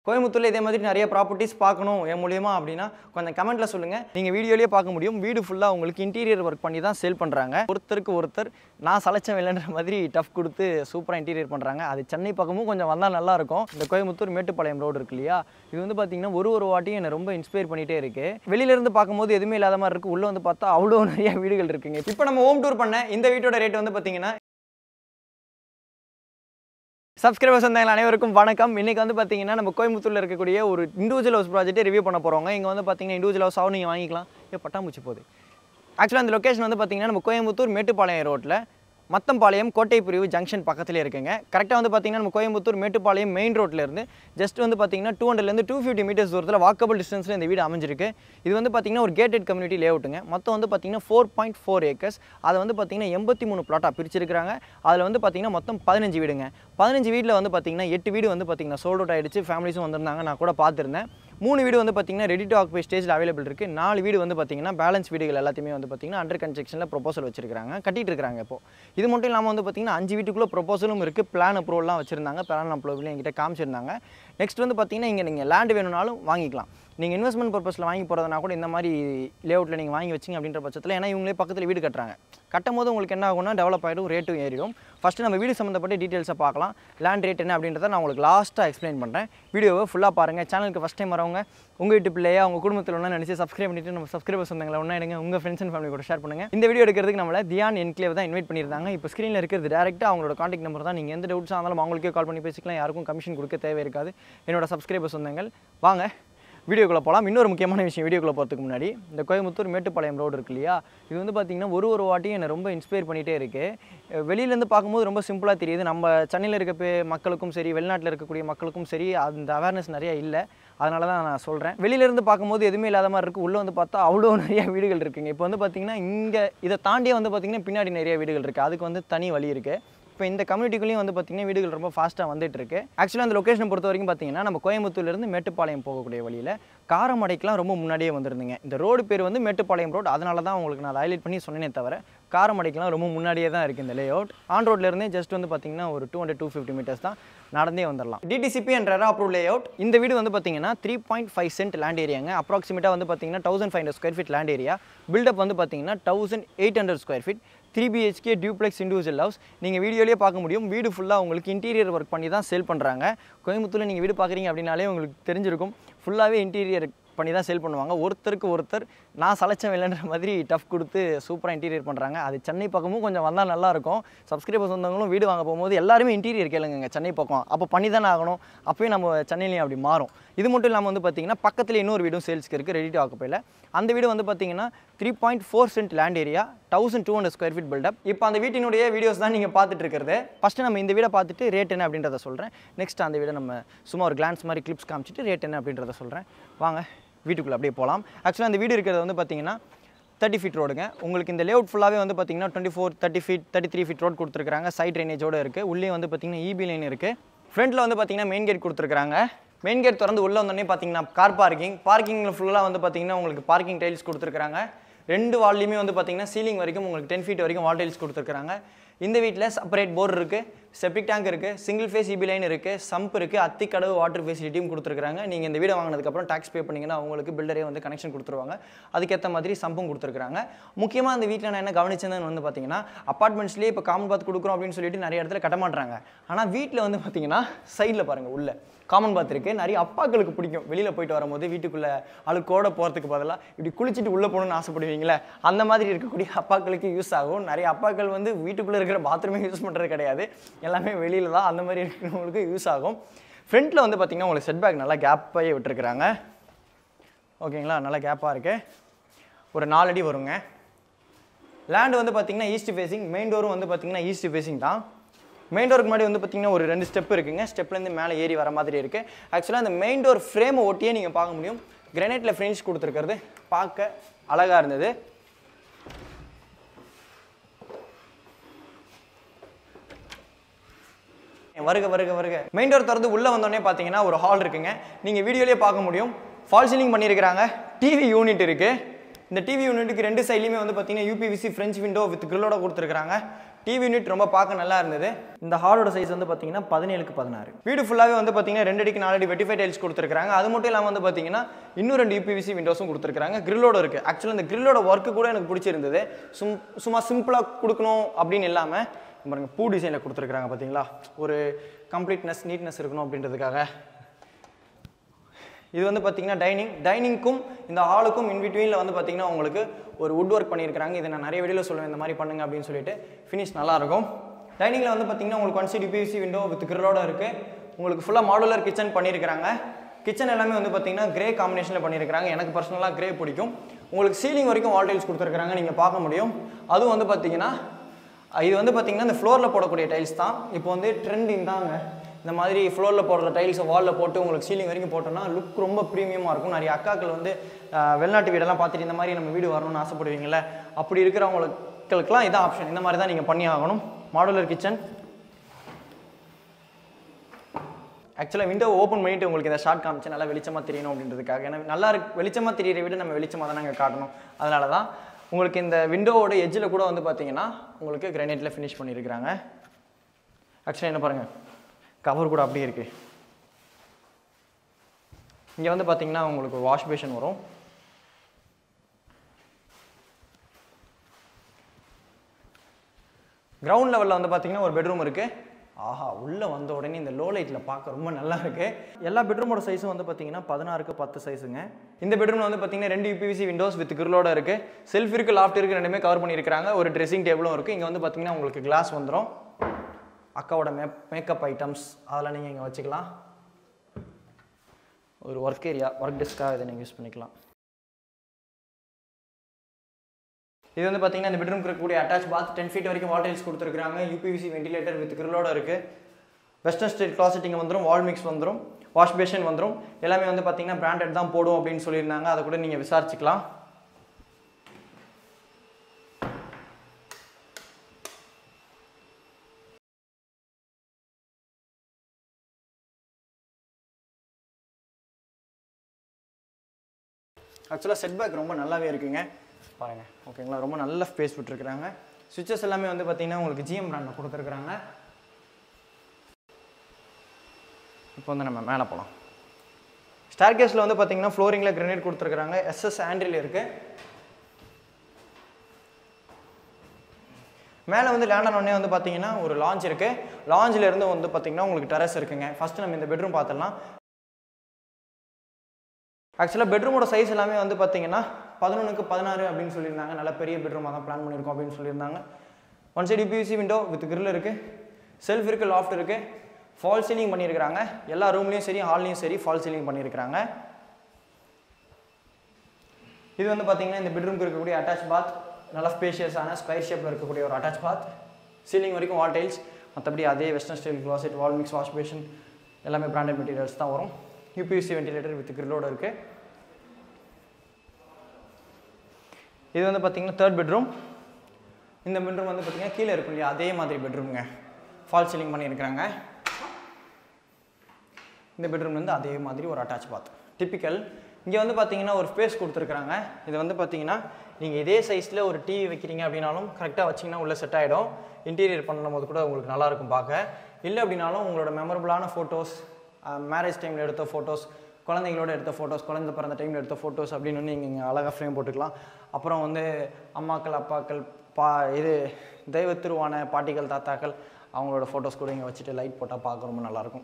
கோயம்புத்தூர்ல இதே மாதிரி நிறைய ப்ராப்பர்ட்டிஸ் பார்க்கணும் என் மூலியமா அப்படின்னா கொஞ்சம் கமெண்ட்ல சொல்லுங்க நீங்க வீடியோலயே பார்க்க முடியும் வீடு ஃபுல்லா உங்களுக்கு இன்டீரியர் ஒர்க் பண்ணி தான் சேல் பண்றாங்க ஒருத்தருக்கு ஒருத்தர் நான் சளைச்சம் இல்லைன்ற மாதிரி டஃப் கொடுத்து சூப்பராக இன்டீரியர் பண்றாங்க அது சென்னை பக்கமும் கொஞ்சம் வந்தால் நல்லா இருக்கும் இந்த கோயம்புத்தூர் மேட்டுப்பாளையம் ரோடு இருக்கு இல்லையா இது வந்து பார்த்தீங்கன்னா ஒரு ஒரு வாட்டியும் என்னை ரொம்ப இன்ஸ்பயர் பண்ணிட்டே இருக்கு வெளியில இருந்து பார்க்கும்போது எதுவுமே இல்லாத மாதிரி இருக்கு உள்ள வந்து பார்த்தா அவ்வளோ நிறைய வீடுகள் இருக்குங்க இப்போ நம்ம ஹோம் டூர் பண்ண இந்த வீட்டோட ரேட் வந்து பார்த்தீங்கன்னா சப்ஸ்கிரைபர்ஸ் வந்தாங்க அனைவருக்கும் வணக்கம் இன்னைக்கு வந்து பார்த்தீங்கன்னா நம்ம கோயம்புத்தூர்ல இருக்கக்கூடிய ஒரு இண்டிவிஜுவல் ஹவுஸ் ப்ராஜெக்ட்டை ரிவ்யூ பண்ண போகிறோங்க இங்கே வந்து பார்த்தீங்கன்னா இண்டிவிஜுவல் ஹவுஸாகவும் நீங்கள் வாங்கிக்கலாம் ஏ பட்டாம்பூச்சி போகுது ஆக்சுவலாக அந்த லொக்கேஷன் வந்து பார்த்தீங்கன்னா நம்ம கோயம்புத்தூர் மேட்டுப்பாளையம் ரோட்டில் மத்தம்பாளையம் கோட்டை பிரிவு ஜங்ஷன் பக்கத்துலேயே இருக்குங்க கரெக்டாக வந்து பார்த்தீங்கன்னா நம்ம கோயம்புத்தூர் மேட்டுப்பாளையம் மெயின் ரோட்ல இருந்து ஜஸ்ட் வந்து பார்த்தீங்கன்னா டூ ஹண்ட்ரட்லேருந்து டூ ஃபிஃப்டி மீட்டர்ஸ் தூரத்தில் வாக்கபிள் டிஸ்டன்ஸில் இந்த வீடு அமைஞ்சிருக்கு இது வந்து பார்த்தீங்கன்னா ஒரு கேட்டட் கம்யூனிட்டி லேஅவுட்டுங்க மொத்தம் வந்து பார்த்தீங்கன்னா ஃபோர் பாயிண்ட் ஃபோர் ஏக்கர்ஸ் அதை வந்து பார்த்தீங்கன்னா எண்பத்தி மூணு பிளாட்டாக பிரிச்சிருக்காங்க அதில் வந்து பார்த்தீங்கன்னா மொத்தம் பதினஞ்சு வீடுங்க பதினஞ்சு வீட்டில் வந்து பார்த்தீங்கன்னா எட்டு வீடு வந்து பார்த்தீங்கன்னா சோல்ட் அவுட் ஆயிடுச்சு ஃபேமிலிஸும் வந்திருந்தாங்க நான் கூட பார்த்துருந்தேன் மூணு வீடு வந்து பார்த்தீங்கன்னா ரெடி டு ஆக்குபை ஸ்டேஜில் அவைலபிள் இருக்குது நாலு வீடு வந்து பார்த்தீங்கன்னா பேலன்ஸ் வீடுகள் எல்லாத்தையுமே வந்து பார்த்தீங்கன்னா அண்டர் கன்ஸ்ட்ரக்ஷனில் ப்ரொபோசல் வச்சிருக்காங்க கட்டிட்டு இருக்காங்க இப்போ இது மட்டும் இல்லாமல் வந்து பார்த்தீங்கன்னா அஞ்சு வீட்டுக்குள்ளே ப்ரொபோசலும் இருக்குது பிளான் அப்ரூவல்லாம் வச்சிருந்தாங்க பிளான் அப்ரூவல் என்கிட்ட காமிச்சிருந்தாங்க நெக்ஸ்ட் வந்து பார்த்தீங்கன்னா இங்கே நீங்கள் லேண்ட் வேணும்னாலும் வாங்கிக்கலாம் நீங்கள் இன்வெஸ்ட்மெண்ட் பர்பஸில் வாங்கி போகிறதுனா கூட இந்த மாதிரி லேஅவுட்டில் நீங்கள் வாங்கி வச்சிங்க அப்படின்ற பட்சத்தில் ஏன்னா இவங்களே பக்கத்தில் வீடு கட்டுறாங்க கட்டும் போது உங்களுக்கு என்ன ஆகும்னா டெவலப் ஆகிடும் ரேட்டும் ஏறிடும் ஃபஸ்ட்டு நம்ம வீடு சம்மந்தப்பட்ட டீட்டெயில்ஸை பார்க்கலாம் லேண்ட் ரேட் என்ன அப்படின்றத நான் உங்களுக்கு லாஸ்ட்டாக எக்ஸ்பிளைன் பண்ணுறேன் வீடியோவை ஃபுல்லாக பாருங்கள் சேனலுக்கு ஃபஸ்ட் டைம் வரவங்க உங்கள் வீட்டு பிள்ளையா உங்கள் குடும்பத்தில் ஒன்றா நினச்சி சப்ஸ்கிரைப் பண்ணிட்டு நம்ம சப்ஸ்கிரைபர்ஸ் வந்தாங்களா ஒன்றா எடுங்க உங்கள் ஃப்ரெண்ட்ஸ் அண்ட் ஃபேமிலி கூட ஷேர் பண்ணுங்கள் இந்த வீடியோ எடுக்கிறதுக்கு நம்மள தியான் என்க்ளேவ் தான் இன்வைட் பண்ணியிருந்தாங்க இப்போ ஸ்க்ரீனில் இருக்கிறது டேரெக்டாக அவங்களோட காண்டாக்ட் நம்பர் தான் நீங்கள் எந்த டவுட்ஸாக இருந்தாலும் அவங்களுக்கே கால் பண்ணி பேசிக்கலாம் யாருக்கும் கமிஷன் கொடுக்க தேவை இருக்காது என்னோட சப்ஸ்கிரைபர்ஸ் வந்தாங்கள் வாங்க வீடியோக்குள்ளே போகலாம் இன்னொரு முக்கியமான விஷயம் வீடியோக்குள்ளே போகிறதுக்கு முன்னாடி இந்த கோயம்புத்தூர் மேட்டுப்பாளையம் ரோடு இருக்கு இல்லையா இது வந்து பார்த்திங்கன்னா ஒரு ஒரு வாட்டியும் என்னை ரொம்ப இன்ஸ்பயர் பண்ணிகிட்டே இருக்குது வெளியிலேருந்து பார்க்கும்போது ரொம்ப சிம்பிளாக தெரியுது நம்ம சென்னையில் இருக்க பே- மக்களுக்கும் சரி வெளிநாட்டில் இருக்கக்கூடிய மக்களுக்கும் சரி அந்த அவேர்னஸ் நிறைய இல்லை அதனால தான் நான் சொல்கிறேன் வெளியிலேருந்து பார்க்கும்போது எதுவுமே இல்லாத மாதிரி இருக்குது உள்ளே வந்து பார்த்தா அவ்வளோ நிறைய வீடுகள் இருக்குங்க இப்போ வந்து பார்த்திங்கன்னா இங்கே இதை தாண்டியே வந்து பார்த்திங்கன்னா பின்னாடி நிறைய வீடுகள் இருக்குது அதுக்கு வந்து தனி வழி இருக்குது இப்போ இந்த கம்யூனிட்டிக்குள்ளேயும் வந்து பார்த்தீங்கன்னா வீடுகள் ரொம்ப ஃபாஸ்ட்டாக வந்துட்டு இருக்கு ஆக்சுவலாக அந்த லொக்கேஷனை பொறுத்த வரைக்கும் பார்த்தீங்கன்னா நம்ம கோயம்புத்தூர்லேருந்து மேட்டுப்பாளையம் போகக்கூடிய வழியில் காரமடைக்கெலாம் ரொம்ப முன்னாடியே வந்துருந்துங்க இந்த ரோடு பேர் வந்து மேட்டுப்பாளையம் ரோடு அதனால தான் உங்களுக்கு நான் ஹைலைட் பண்ணி சொன்னேனே தவிர காரமடைக்கெலாம் ரொம்ப முன்னாடியே தான் இருக்குது இந்த லே அவுட் ஆன் ரோட்லேருந்தே ஜஸ்ட் வந்து பார்த்தீங்கன்னா ஒரு two hundred two fifty metres தான் நடந்தே வந்துடலாம் டிடிசிபி என்ற அப்ரூவ் லே அவுட் இந்த வீடு வந்து பார்த்தீங்கன்னா three point five cent land ஏரியாங்க அப்ராக்சிமேட்டாக வந்து பார்த்தீங்கன்னா thousand five hundred square feet land area built up வந்து பார்த்தீங்கன்னா thousand eight hundred square feet three BHK duplex individual house நீங்கள் வீடியோலேயே பார்க்க முடியும் வீடு ஃபுல்லாக உங்களுக்கு இன்டீரியர் ஒர்க் பண்ணி தான் சேல் பண்ணுறாங்க கோயம்புத்தூரில் நீங்கள் வீடு பார்க்குறீங்க அப்படின்னாலே உங்களுக்கு தெரிஞ்சிருக்கும் ஃபுல்லாகவே இன்டீரியர் பண்ணி தான் சேல் பண்ணுவாங்க ஒருத்தருக்கு ஒருத்தர் நான் சளைச்சம் இல்லைன்ற மாதிரி டஃப் கொடுத்து சூப்பராக இன்டீரியர் பண்ணுறாங்க அது சென்னை பக்கமும் கொஞ்சம் வந்தால் நல்லாயிருக்கும் சப்ஸ்கிரைபர்ஸ் வந்தவங்களும் வீடு வாங்க போகும்போது எல்லாருமே இன்டீரியர் கேளுங்க சென்னை பக்கம் அப்போ பண்ணி தானே ஆகணும் அப்போயும் நம்ம சென்னையிலையும் அப்படி மாறும் இது மட்டும் இல்லாமல் வந்து பார்த்தீங்கன்னா பக்கத்தில் இன்னொரு வீடும் சேல்ஸ்க்கு இருக்குது ரெடி டு ஆக்குப்பையில் அந்த வீடு வந்து பார்த்தீங்கன்னா three point four cent land area thousand two hundred square feet built up இப்போ அந்த வீட்டினுடைய வீடியோஸ் தான் நீங்கள் பார்த்துட்டு இருக்கிறது ஃபஸ்ட்டு நம்ம இந்த வீடை பார்த்துட்டு ரேட் என்ன அப்படின்றத சொல்கிறேன் நெக்ஸ்ட் அந்த வீடை நம்ம சும்மா ஒரு கிளான்ஸ் மாதிரி கிளிப்ஸ் காமிச்சிட்டு ரேட் என்ன அப்படின்றத சொல்கிறேன் வாங்க வீட்டுக்குள்ளே அப்படியே போகலாம் ஆக்சுவலாக அந்த வீடு இருக்கிறது வந்து பார்த்தீங்கன்னா தேர்ட்டி ஃபீட் ரோடுங்க உங்களுக்கு இந்த லேஅவுட் ஃபுல்லாகவே வந்து பார்த்தீங்கன்னா twenty four thirty feet thirty three feet road கொடுத்துருக்காங்க சைட் ட்ரைனேஜோடு இருக்குது உள்ளே வந்து பார்த்தீங்கன்னா இபி லைன் இருக்குது ஃப்ரண்ட்டில் வந்து பார்த்தீங்கன்னா மெயின் கேட் கொடுத்துருக்காங்க மெயின் கேட் திறந்து உள்ளே வந்தோடனே பார்த்தீங்கன்னா கார் பார்க்கிங் பார்க்கிங்கில் ஃபுல்லாக வந்து பார்த்தீங்கன்னா உங்களுக்கு பார்க்கிங் டைல்ஸ் கொடுத்துருக்காங்க ரெண்டு வால்லையுமே வந்து பார்த்தீங்கன்னா சீலிங் வரைக்கும் உங்களுக்கு டென் ஃபீட் வரைக்கும் வால் டைல்ஸ் கொடுத்துருக்காங்க இந்த வீட்டில் செப்பரேட் போர் இருக்குது செப்டிக் டேங்க் இருக்குது சிங்கிள் ஃபேஸ் இபி லைன் இருக்குது சம்ப் இருக்குது அத்திக்கடவு வாட்டர் ஃபெசிலிட்டியும் கொடுத்துருக்காங்க நீங்கள் இந்த வீடை வாங்கினதுக்கப்புறம் டேக்ஸ் பே பண்ணிங்கன்னா அவங்களுக்கு பில்டரே வந்து கனெக்ஷன் கொடுத்துருவாங்க அதுக்கேற்ற மாதிரி சம்பும் கொடுத்துருக்காங்க முக்கியமாக அந்த வீட்டில் நான் என்ன கவனிச்சதுன்னு வந்து பார்த்தீங்கன்னா அப்பார்ட்மெண்ட்ஸ்லேயே இப்போ காமன் பாத் கொடுக்குறோம் அப்படின்னு சொல்லிட்டு நிறைய இடத்துல கட்ட மாட்றாங்க ஆனால் வீட்டில் வந்து பார்த்தீங்கன்னா சைடில் பாருங்கள் உள்ள காமன் பாத் இருக்குது நிறைய அப்பாக்களுக்கு பிடிக்கும் வெளியில் போயிட்டு வரும்போது வீட்டுக்குள்ளே அழுக்கோட போகிறதுக்கு பதிலாக இப்படி குளிச்சுட்டு உள்ளே போகணும்னு ஆசைப்படுவீங்களே அந்த மாதிரி இருக்கக்கூடிய அப்பாக்களுக்கு யூஸ் ஆகும் நிறைய அப்பாக்கள் வந்து வீட்டுக்குள்ளே இருக்கிற பாத்ரூமே யூஸ் பண்ணுறது கிடையாது எல்லாமே வெளியில் தான் அந்த மாதிரி இருக்கிறவங்களுக்கு யூஸ் ஆகும் ஃப்ரண்ட்டில் வந்து பார்த்தீங்கன்னா உங்களுக்கு செட்பேக் நல்லா கேப்பாகவே விட்டுருக்குறாங்க ஓகேங்களா நல்லா கேப்பாக இருக்குது ஒரு நாலு அடி வருங்க லேண்ட் வந்து பார்த்தீங்கன்னா ஈஸ்ட் ஃபேசிங் மெயின் டோரும் வந்து பார்த்தீங்கன்னா ஈஸ்ட் ஃபேசிங் தான் மெயின் டோருக்கு முன்னாடி வந்து பார்த்தீங்கன்னா ஒரு ரெண்டு ஸ்டெப் இருக்குங்க ஸ்டெப்லேருந்து மேலே ஏறி வர மாதிரி இருக்குது ஆக்சுவலாக அந்த மெயின் டோர் ஃப்ரேமை ஒட்டியே நீங்கள் பார்க்க முடியும் கிரானைட்டில் ஃபினிஷ் கொடுத்துருக்கிறது பார்க்க அழகாக இருந்தது வருக வருக வருக மெயின் டோர் திறந்து உள்ளே வந்தோடனே பார்த்தீங்கன்னா ஒரு ஹால் இருக்குங்க நீங்கள் வீடியோலேயே பார்க்க முடியும் ஃபால் சீலிங் பண்ணியிருக்கிறாங்க டிவி யூனிட் இருக்குது இந்த டிவி யூனிட்டுக்கு ரெண்டு சைட்லையுமே வந்து பார்த்தீங்கன்னா யூபிவிசி ஃப்ரெஞ்ச் விண்டோ வித் கிரில்லோட கொடுத்துருக்காங்க டிவி யூனிட் ரொம்ப பார்க்க நல்லா இருந்தது இந்த ஹாலோட சைஸ் வந்து பார்த்தீங்கன்னா பதினேழுக்கு பதினாறு வீடு ஃபுல்லாகவே வந்து பார்த்தீங்கன்னா ரெண்டு அடிக்கு நாலு அடி வெட்டிஃபை டைல்ஸ் கொடுத்துருக்காங்க அது மட்டும் இல்லாமல் வந்து பார்த்தீங்கன்னா இன்னும் ரெண்டு யூபிவிசி விண்டோஸும் கொடுத்துருக்காங்க கிரில்லோட இருக்குது ஆக்சுவலாக இந்த கிரில்லோட ஒர்க்கு கூட எனக்கு பிடிச்சிருந்தது சும் சும்மா சிம்பிளாக கொடுக்கணும் அப்படின்னு இல்லாமல் பாருங்க பூ டிசைனில் கொடுத்துருக்காங்க பார்த்தீங்களா ஒரு கம்ப்ளீட்னஸ் நீட்னஸ் இருக்கணும் அப்படின்றதுக்காக இது வந்து பார்த்தீங்கன்னா டைனிங் டைனிங்க்கும் இந்த ஹாலுக்கும் இன் பிட்வீனில் வந்து பார்த்தீங்கன்னா உங்களுக்கு ஒரு வுட் ஒர்க் பண்ணியிருக்காங்க இதை நான் நிறைய வீடியோவில் சொல்லுவேன் இந்த மாதிரி பண்ணுங்க அப்படின்னு சொல்லிட்டு ஃபினிஷ் நல்லாயிருக்கும் டைனிங்கில் வந்து பார்த்தீங்கன்னா உங்களுக்கு one side PVC window with கிரிலோட இருக்குது உங்களுக்கு ஃபுல்லாக மாடுலர் கிச்சன் பண்ணியிருக்கிறாங்க கிச்சன் எல்லாமே வந்து பார்த்தீங்கன்னா கிரே காம்பினேஷனில் பண்ணியிருக்காங்க எனக்கு பர்சனலாக கிரே பிடிக்கும் உங்களுக்கு சீலிங் வரைக்கும் வால் டைல்ஸ் கொடுத்துருக்காங்க நீங்கள் பார்க்க முடியும் அதுவும் வந்து பார்த்தீங்கன்னா இது வந்து பார்த்தீங்கன்னா இந்த ஃப்ளோரில் போடக்கூடிய டைல்ஸ் தான் இப்போ வந்து ட்ரெண்டிங் தாங்க இந்த மாதிரி ஃப்ளோரில் போடுற டைல்ஸை வாலில் போட்டு உங்களுக்கு சீலிங் வரைக்கும் போட்டோம்னா லுக் ரொம்ப ப்ரீமியமாக இருக்கும் நிறைய அக்காக்கள் வந்து ஆஹ், வெளிநாட்டு வீடெல்லாம் பார்த்துட்டு இந்த மாதிரி நம்ம வீடு வரணும்னு ஆசைப்படுவீங்கல்ல அப்படி இருக்கிறவங்களுக்கெல்லாம் இதான் ஆப்ஷன் இந்த மாதிரி தான் நீங்கள் பண்ணி ஆகணும் மாடுலர் கிச்சன் ஆக்சுவலாக விண்டோ ஓப்பன் பண்ணிட்டு உங்களுக்கு இந்த ஷார்ட் காமிச்சு நல்லா வெளிச்சமாக தெரியணும் அப்படின்றதுக்காக ஏன்னா நல்லா இருக்கு வெளிச்சமாக தெரியற விட நம்ம வெளிச்சமாக தான் நாங்கள் காட்டணும் அதனால தான் உங்களுக்கு இந்த விண்டோவோட எட்ஜில் கூட வந்து பார்த்தீங்கன்னா உங்களுக்கு கிரானைட்டில் ஃபினிஷ் பண்ணியிருக்கிறாங்க ஆக்சுவலாக என்ன பாருங்கள் கவர் கூட அப்படியே இருக்குது இங்கே வந்து பார்த்தீங்கன்னா உங்களுக்கு வாஷ் பேஷன் வரும் கிரவுண்ட் லெவலில் வந்து பார்த்தீங்கன்னா ஒரு பெட்ரூம் இருக்குது ஆஹா உள்ளே வந்த உடனே இந்த லோ லைட்டில் பார்க்க ரொம்ப நல்லா இருக்கு எல்லா பெட்ரூமோட சைஸும் வந்து பார்த்தீங்கன்னா பதினாறுக்கு பத்து சைஸுங்க இந்த பெட்ரூமில் வந்து பார்த்தீங்கன்னா ரெண்டு யூபிவிசி விண்டோஸ் வித் கிரிலோட இருக்குது செல்ஃப் இருக்குது லாஃப்ட் இருக்குது ரெண்டுமே கவர் பண்ணியிருக்காங்க ஒரு ட்ரெஸ்ஸிங் டேபிளும் இருக்குது இங்கே வந்து பார்த்தீங்கன்னா உங்களுக்கு கிளாஸ் வந்துடும் அக்காவோட மே மேக்கப் ஐட்டம்ஸ் அதெல்லாம் நீங்கள் இங்கே வச்சுக்கலாம் ஒரு ஒர்க் ஏரியா ஒர்க் டெஸ்க்காக இதை நீங்கள் யூஸ் பண்ணிக்கலாம் இது வந்து பார்த்தீங்கன்னா இந்த பெட்ரூம் இருக்கக்கூடிய அட்டாச் பாத் டென் ஃபீட் வரைக்கும் வால் டைல்ஸ் கொடுத்துருக்காங்க யூபிவிசி வென்டிலேட்டர் வித் கிரிலோட இருக்குது வெஸ்டர்ன் ஸ்டைல் கிளாசெட் இங்கே வந்துடும் வால் மிக்ஸ் வந்துடும் வாஷ் பேஷன் வந்துடும் எல்லாமே வந்து பார்த்தீங்கன்னா பிராண்டட் தான் போடும் அப்படின்னு சொல்லியிருந்தாங்க அதை கூட நீங்கள் விசாரிச்சுக்கலாம் ஆக்சுவலாக செட் பேக் ரொம்ப நல்லாவே இருக்குங்க பாருங்க ஓகேங்களா ரொம்ப நல்ல ஸ்பேஸ் விட்டுருக்குறாங்க சுவிச்சஸ் எல்லாமே வந்து பார்த்தீங்கன்னா உங்களுக்கு ஜிஎம் பிராண்டில் கொடுத்துருக்குறாங்க இப்போ வந்து நம்ம மேலே போகலாம் ஸ்டார் கேஸில் வந்து பார்த்தீங்கன்னா ஃப்ளோரிங்கில் கிரனைட் கொடுத்துருக்குறாங்க எஸ்எஸ் ஆண்ட்ரில் இருக்குது மேலே வந்து லேண்ட் உடனே வந்து பார்த்தீங்கன்னா ஒரு லாஞ்ச் இருக்குது லாஞ்சில் இருந்து வந்து பார்த்தீங்கன்னா உங்களுக்கு டெரஸ் இருக்குங்க ஃபஸ்ட்டு நம்ம இந்த பெட்ரூம் பார்த்துடலாம் ஆக்சுவலாக பெட்ரூமோட சைஸ் எல்லாமே வந்து பார்த்தீங்கன்னா பதினொன்றுக்கு பதினாறு அப்படின்னு சொல்லியிருந்தாங்க நல்ல பெரிய பெட்ரூமாக தான் பிளான் பண்ணியிருக்கோம் அப்படின்னு சொல்லியிருந்தாங்க one side UPVC window with grill இருக்குது செல்ஃப் இருக்குது லாஃப்ட் இருக்குது ஃபால் சீலிங் பண்ணியிருக்கிறாங்க எல்லா ரூம்லேயும் சரி ஹால்லையும் சரி ஃபால் சீலிங் பண்ணியிருக்கிறாங்க இது வந்து பார்த்தீங்கன்னா இந்த பெட்ரூம்க்கு இருக்கக்கூடிய அட்டாச் பாத் நல்லா ஸ்பேஷியஸான ஸ்கொயர் ஷேப்பில் இருக்கக்கூடிய ஒரு அட்டாச் பாத் சீலிங் வரைக்கும் வால் டைல்ஸ் மற்றபடி அதே western style closet wall mix wash basin எல்லாமே பிராண்டட் மெட்டீரியல்ஸ் தான் வரும் யூபிஎஸ்சி வென்டிலேட்டர் வித் கிரிலோட இருக்குது இது வந்து பார்த்தீங்கன்னா தேர்ட் பெட்ரூம் இந்த பெட்ரூம் வந்து பார்த்தீங்கன்னா கீழே இருக்கும் இல்லையா அதே மாதிரி பெட்ரூம்ங்க ஃபால் சீலிங் பண்ணியிருக்கிறாங்க இந்த பெட்ரூம் வந்து அதே மாதிரி ஒரு அட்டாச் பாத் டிப்பிக்கல் இங்கே வந்து பார்த்தீங்கன்னா ஒரு ஸ்பேஸ் கொடுத்துருக்குறாங்க இது வந்து பார்த்தீங்கன்னா நீங்கள் இதே சைஸில் ஒரு டிவி வைக்கிறீங்க அப்படின்னாலும் கரெக்டாக வச்சிங்கன்னா உள்ளே செட் ஆகிடும் இன்டீரியர் பண்ணும்போது கூட உங்களுக்கு நல்லாயிருக்கும் பார்க்க இல்லை அப்படின்னாலும் உங்களோட மெமரபுளான ஃபோட்டோஸ் மேரேஜ் டைமில் எடுத்த ஃபோட்டோஸ் குழந்தைங்களோட எடுத்த ஃபோட்டோஸ் குழந்தை பிறந்த டைமில் எடுத்த ஃபோட்டோஸ் அப்படின்னு வந்து நீங்கள் அழகாக ஃப்ரேம் போட்டுக்கலாம் அப்புறம் வந்து அம்மாக்கள் அப்பாக்கள் பா இது தெய்வ திருவான பாட்டிகள் தாத்தாக்கள் அவங்களோட ஃபோட்டோஸ் கூட இங்கே வச்சுட்டு லைட் போட்டால் பார்க்க ரொம்ப நல்லாயிருக்கும்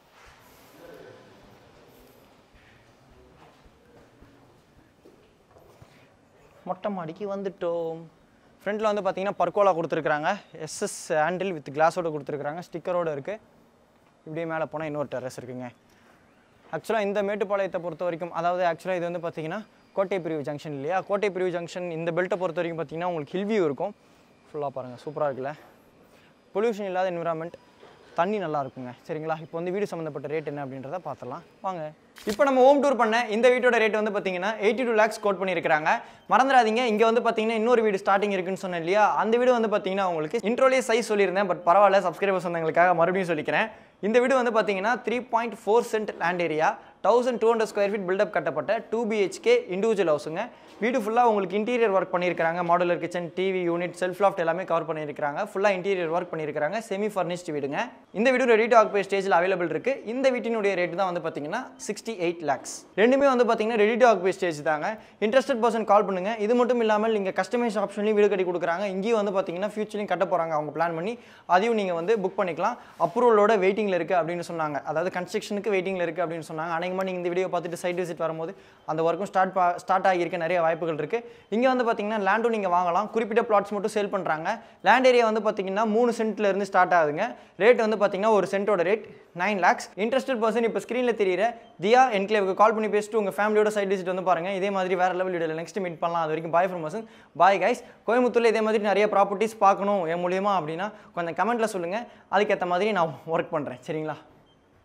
மொட்டை மாடிக்கு வந்துட்டோம் ஃப்ரண்ட்டில் வந்து பார்த்தீங்கன்னா பர்கோலா கொடுத்துருக்குறாங்க எஸ்எஸ் ஹேண்டில் வித் கிளாஸோட கொடுத்துருக்குறாங்க ஸ்டிக்கரோட இருக்குது இப்படியே மேலே போனால் இன்னொரு டெரஸ் இருக்குங்க ஆக்சுவலாக இந்த மேட்டுப்பாளையத்தை பொறுத்த வரைக்கும் அதாவது ஆக்சுவலாக இது வந்து பார்த்தீங்கன்னா கோட்டை பிரிவு ஜங்ஷன் இல்லையா கோட்டை பிரிவு ஜங்ஷன் இந்த பெல்ட்டை பொறுத்த வரைக்கும் பார்த்தீங்கன்னா உங்களுக்கு ஹில் வியூ இருக்கும் ஃபுல்லாக பாருங்கள் சூப்பராக இருக்குல்ல பொல்யூஷன் இல்லாத என்விரான்மெண்ட் தண்ணி நல்லா இருக்குங்க சரிங்களா இப்போ வந்து வீடு சம்மந்தப்பட்ட ரேட் என்ன அப்படின்றத பார்த்துடலாம் வாங்க இப்போ நம்ம ஹோம் டூர் பண்ண இந்த வீட்டோட ரேட் வந்து பார்த்தீங்கன்னா எயிட்டி டூ லேக்ஸ் கோட் பண்ணியிருக்காங்க மறந்துடாதீங்க இங்கே வந்து பார்த்தீங்கன்னா இன்னொரு வீடு ஸ்டார்டிங் இருக்குன்னு சொன்னேன் இல்லையா அந்த வீடு வந்து பார்த்தீங்கன்னா உங்களுக்கு இன்ட்ரோலேயே சைஸ் சொல்லியிருந்தேன் பட் பரவாயில்ல சப்ஸ்கிரைபர்ஸ் வந்தவங்களுக்காக மறுபடியும் சொல்லிக்கிறேன் இந்த வீடு வந்து பார்த்தீங்கன்னா three point four cent land area thousand two hundred square feet built up கட்டப்பட்ட டூ பிஹெச்கே இண்டிவிஜுவல் ஹவுஸுங்க வீடு ஃபுல்லாக உங்களுக்கு இன்டீரியர் ஒர்க் பண்ணியிருக்காங்க modular kitchen TV unit shelf loft எல்லாமே கவர் பண்ணியிருக்காங்க ஃபுல்லாக இன்டீரியர் ஒர்க் பண்ணியிருக்காங்க செமி ஃபர்னிஷ்டு வீடுங்க இந்த வீடு ரெடி டு ஆக்குபை ஸ்டேஜில் அவைலபிள் இருக்கு இந்த வீட்டினுடைய ரேட் தான் வந்து பார்த்தீங்கன்னா சிக்ஸ்டி எயிட் லேக்ஸ் ரெண்டுமே வந்து பார்த்தீங்கன்னா ரெடி டு ஆக்குபை ஸ்டேஜ் தாங்க இன்ட்ரெஸ்டட் பர்சன் கால் பண்ணுங்க இது மட்டும் இல்லாமல் நீங்கள் கஸ்டமைஸ் ஆப்ஷன்லையும் வீடு கட்டி கொடுக்குறாங்க இங்கேயும் வந்து பார்த்தீங்கன்னா ஃபியூச்சர்லையும் கட்ட போகிறாங்க அவங்க பிளான் பண்ணி அதையும் நீங்கள் வந்து புக் பண்ணிக்கலாம் அப்ரூவலோட வெயிட்டிங்கில் இருக்குது அப்படின்னு சொன்னாங்க அதாவது கன்ஸ்ட்ரக்ஷனுக்கு வெயிட்டிங்கில் இருக்குது அப்படின்னு சொன்னாங்க அநேகமாக நீங்கள் இந்த வீடியோ பார்த்துட்டு சைட் விசிட் வரும்போது அந்த ஒர்க்கும் ஸ்டார்ட் ஸ்டார்ட் ஆகியிருக்க நிறைய வாய்ப்புகள் இருக்குது இங்கே வந்து பார்த்தீங்கன்னா லேண்டும் நீங்கள் வாங்கலாம் குறிப்பிட்ட பிளாட்ஸ் மட்டும் சேல் பண்ணுறாங்க லேண்ட் ஏரியா வந்து பார்த்தீங்கன்னா மூணு சென்ட்ல இருந்து ஸ்டார்ட் ஆகுதுங்க ரேட் வந்து பார்த்தீங்கன்னா ஒரு சென்ட்டோட rate nine lakhs interested person இப்போ ஸ்க்ரீனில் தெரியிற தியா என்க்ளேவுக்கு கால் பண்ணி பேசிட்டு உங்கள் ஃபேமிலியோட சைட் விசிட் வந்து பாருங்கள் இதே மாதிரி வேறு லெவல் வீடியோவில் நெக்ஸ்ட் மீட் பண்ணலாம் அது வரைக்கும் bye from person bye guys கோயம்புத்தூரில் இதே மாதிரி நிறைய ப்ராப்பர்ட்டிஸ் பார்க்கணும் என் மூலியமா அப்படின்னா கொஞ்சம் கமெண்ட்டில் சொல்லுங்கள் அதுக்கேற்ற மாதிரி நான் ஒர்க் பண்ணுறேன் சரிங்களா